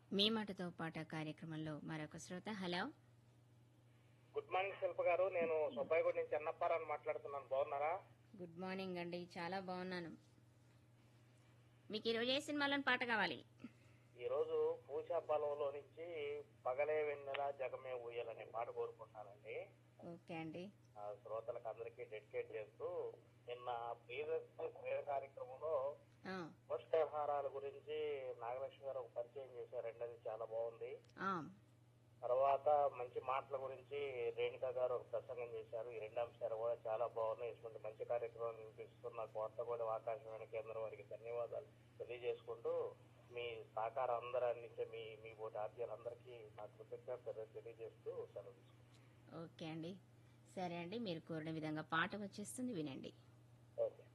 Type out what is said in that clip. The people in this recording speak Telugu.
మీ మాటతో పాట కార్యక్రమంలో మరొక శ్రోత హలో గుడ్ మార్నింగ్ శిల్ప గారు నేను సుబ్బాయిగూడ నుంచి అన్నప్పారాన్ని మాట్లాడుతున్నాను బాగున్నారా గుడ్ మార్నింగ్ అండి చాలా బాగున్నాను మీకు ఈరోజు ఏ సినిమాలోని పాట కావాలి ఈ రోజు పూజా బలంలో నుంచి పగలే వెన్నెల జగమే ఊయలనే పాట కోరుకుంటున్నానండి ఓకే అండి ఆ శ్రోతలకు అందరికీ డెడికేట్ చేస్తూ నిన్న ప్రియదర్శిని క్రీడ కార్యక్రమంలో ఆ, పోషకాహారాల గురించి నాగలక్ష్మి గారు ఒక పరిచయం చేశారండి అది చాలా బాగుంది ఆ, తర్వాత మంచి మాటల గురించి రేణుక గారు ఒక ప్రసంగం చేశారు ఈ రెండు అంశాలు కూడా చాలా బాగున్నాయి ఇటువంటి మంచి కార్యక్రమం వినిపిస్తున్న కోటగూడ ఆకాశవాణి కేంద్రం వారికి ధన్యవాదాలు తెలియజేసుకుంటూ మీ సహకారం అందరూ అందించే మీ మీ పోటీ ఆద్యాలందరికీ నా కృతజ్ఞతలు తెలియజేస్తూ సెలవు తీసుకుంటాను ఓకే అండి సరే అండి మీరు కోరిన విధంగా పాట వచ్చేస్తుంది వినండి ఓకే